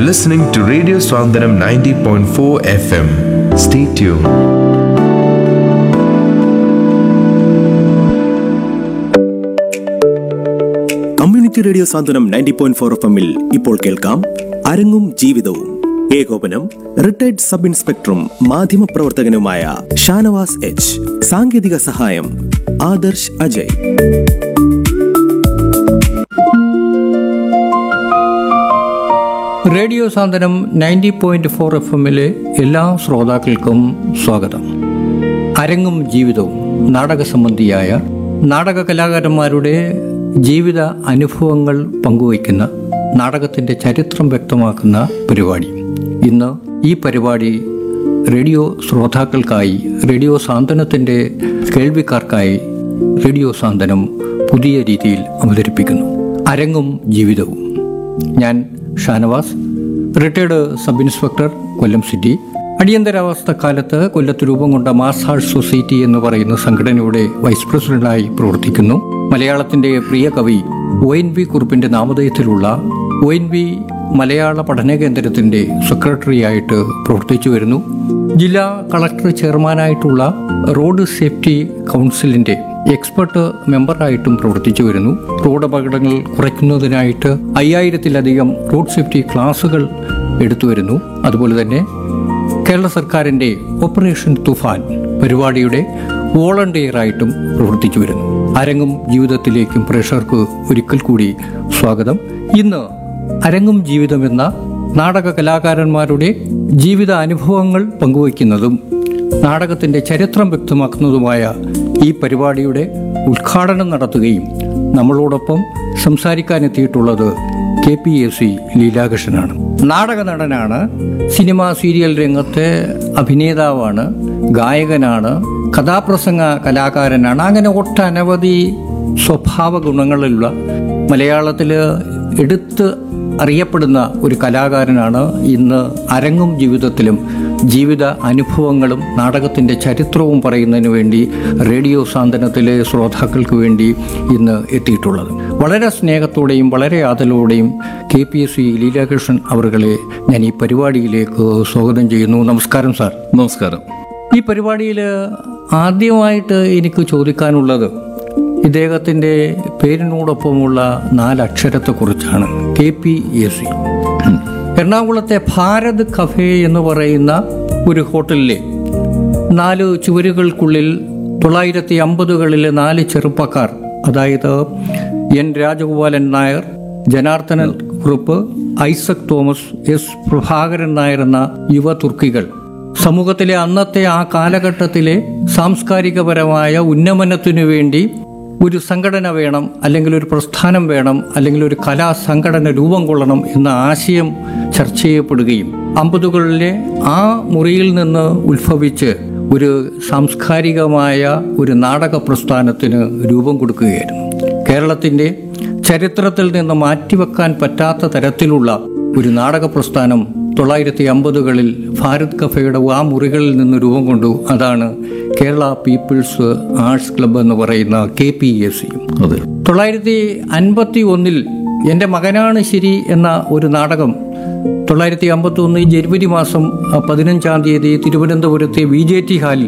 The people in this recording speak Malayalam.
listening to Radio Swandaram 90.4 FM. Stay tuned. Community radio Santhwanam ninety point four F എമ്മിൽ ഇപ്പോൾ കേൾക്കാം അരങ്ങും ജീവിതവും ഏകോപനം റിട്ടയർഡ് സബ് ഇൻസ്പെക്ടറും മാധ്യമപ്രവർത്തകനുമായ ഷാനവാസ് എച്ച് സാങ്കേതിക സഹായം Adarsh Ajay radio Santhwanam ninety point four F എമ്മിലെ എല്ലാ ശ്രോതാക്കൾക്കും സ്വാഗതം അരങ്ങും ജീവിതവും നാടക സംബന്ധിയായ നാടക കലാകാരന്മാരുടെ ജീവിത അനുഭവങ്ങൾ പങ്കുവയ്ക്കുന്ന നാടകത്തിൻ്റെ ചരിത്രം വ്യക്തമാക്കുന്ന പരിപാടി ഇന്ന് ഈ പരിപാടി റേഡിയോ ശ്രോതാക്കൾക്കായി റേഡിയോ സാന്ത്വനത്തിൻ്റെ കേൾവിക്കാർക്കായി റേഡിയോ സാന്ത്വനം പുതിയ രീതിയിൽ അവതരിപ്പിക്കുന്നു അരങ്ങും ജീവിതവും ഞാൻ Shanavas retired sub inspector Kollam city അടിയന്തരാവസ്ഥ കാലത്ത് കൊല്ലത്ത് രൂപം കൊണ്ട മാസാഡ് സൊസൈറ്റി എന്ന് പറയുന്ന സംഘടനയുടെ വൈസ് പ്രസിഡന്റായി പ്രവർത്തിക്കുന്നു മലയാളത്തിന്റെ പ്രിയ കവി ഒ എൻ വി കുറുപ്പിന്റെ നാമധേയത്തിലുള്ള ഒ എൻ വി മലയാള പഠന കേന്ദ്രത്തിന്റെ സെക്രട്ടറിയായിട്ട് പ്രവർത്തിച്ചു വരുന്നു ജില്ലാ കളക്ടർ ചെയർമാനായിട്ടുള്ള റോഡ് സേഫ്റ്റി കൗൺസിലിന്റെ എക്സ്പെർട്ട് മെമ്പറായിട്ടും പ്രവർത്തിച്ചു വരുന്നു റോഡ് അപകടങ്ങൾ കുറയ്ക്കുന്നതിനായിട്ട് അയ്യായിരത്തിലധികം റോഡ് സേഫ്റ്റി ക്ലാസുകൾ എടുത്തു വരുന്നു അതുപോലെ തന്നെ കേരള സർക്കാരിന്റെ ഓപ്പറേഷൻ തുഫാൻ പരിപാടിയുടെ വോളണ്ടിയറായിട്ടും പ്രവർത്തിച്ചു വരുന്നു അരങ്ങും ജീവിതത്തിലേക്കും പ്രേക്ഷകർക്ക് ഒരിക്കൽ കൂടി സ്വാഗതം ഇന്ന് അരങ്ങും ജീവിതം എന്ന നാടക കലാകാരന്മാരുടെ ജീവിത അനുഭവങ്ങൾ പങ്കുവയ്ക്കുന്നതും നാടകത്തിന്റെ ചരിത്രം വ്യക്തമാക്കുന്നതുമായ ഈ പരിപാടിയുടെ ഉദ്ഘാടനം നടത്തുകയും നമ്മളോടൊപ്പം സംസാരിക്കാനെത്തിയിട്ടുള്ളത് കെ പി എസ് സി ലീലാകൃഷ്ണനാണ് നാടക നടനാണ് സിനിമ സീരിയൽ രംഗത്തെ അഭിനേതാവാണ് ഗായകനാണ് കഥാപ്രസംഗ കലാകാരനാണ് അങ്ങനെ ഒട്ടനവധി സ്വഭാവ ഗുണങ്ങളുള്ള മലയാളത്തിൽ എടുത്ത് അറിയപ്പെടുന്ന ഒരു കലാകാരനാണ് ഇന്ന് അരങ്ങും ജീവിതത്തിലും ജീവിത അനുഭവങ്ങളും നാടകത്തിൻ്റെ ചരിത്രവും പറയുന്നതിന് വേണ്ടി റേഡിയോ സാന്ത്വനത്തിലെ ശ്രോതാക്കൾക്ക് വേണ്ടി ഇന്ന് എത്തിയിട്ടുള്ളത് വളരെ സ്നേഹത്തോടെയും വളരെ ആദരവോടെയും K P S C Leelakrishnan അവരുകളെ ഞാൻ ഈ പരിപാടിയിലേക്ക് സ്വാഗതം ചെയ്യുന്നു നമസ്കാരം സാർ നമസ്കാരം ഈ പരിപാടിയിൽ ആദ്യമായിട്ട് എനിക്ക് ചോദിക്കാനുള്ളത് ഇദ്ദേഹത്തിൻ്റെ പേരിനോടൊപ്പമുള്ള നാലക്ഷരത്തെക്കുറിച്ചാണ് കെ പി എ സി എറണാകുളത്തെ ഭാരത് കഫേ എന്ന് പറയുന്ന ഒരു ഹോട്ടലിലെ നാല് ചുവരുകൾക്കുള്ളിൽ തൊള്ളായിരത്തി അമ്പതുകളിലെ നാല് ചെറുപ്പക്കാർ അതായത് എൻ രാജഗോപാലൻ നായർ ജനാർദ്ദനൻ കുറുപ്പ് ഐസക് തോമസ് എസ് പ്രഭാകരൻ നായർ എന്ന യുവ തുർക്കികൾ സമൂഹത്തിലെ അന്നത്തെ ആ കാലഘട്ടത്തിലെ സാംസ്കാരികപരമായ ഉന്നമനത്തിനു വേണ്ടി ഒരു സംഘടന വേണം അല്ലെങ്കിൽ ഒരു പ്രസ്ഥാനം വേണം അല്ലെങ്കിൽ ഒരു കലാ സംഘടന രൂപം കൊള്ളണം എന്ന ആശയം ചർച്ച ചെയ്യപ്പെടുകയും അമ്പതുകളിലെ ആ മുറിയിൽ നിന്ന് ഉത്ഭവിച്ച് ഒരു സാംസ്കാരികമായ ഒരു നാടക പ്രസ്ഥാനത്തിന് രൂപം കൊടുക്കുകയായിരുന്നു കേരളത്തിൻ്റെ ചരിത്രത്തിൽ നിന്ന് മാറ്റിവെക്കാൻ പറ്റാത്ത തരത്തിലുള്ള ഒരു നാടക പ്രസ്ഥാനം തൊള്ളായിരത്തി അമ്പതുകളിൽ ഭാരത് കഫയുടെ ആ മുറികളിൽ നിന്ന് രൂപം കൊണ്ടു അതാണ് കേരള പീപ്പിൾസ് ആർട്സ് ക്ലബ്ബ് എന്ന് പറയുന്ന കെ പി എസ് സി അതെ തൊള്ളായിരത്തി അൻപത്തി ഒന്നിൽ എൻ്റെ മകനാണ് ശരി എന്ന ഒരു നാടകം തൊള്ളായിരത്തി അമ്പത്തി ഒന്ന് ജനുവരി മാസം ആ, പതിനഞ്ചാം തീയതി തിരുവനന്തപുരത്തെ വി ജെ ടി ഹാളിൽ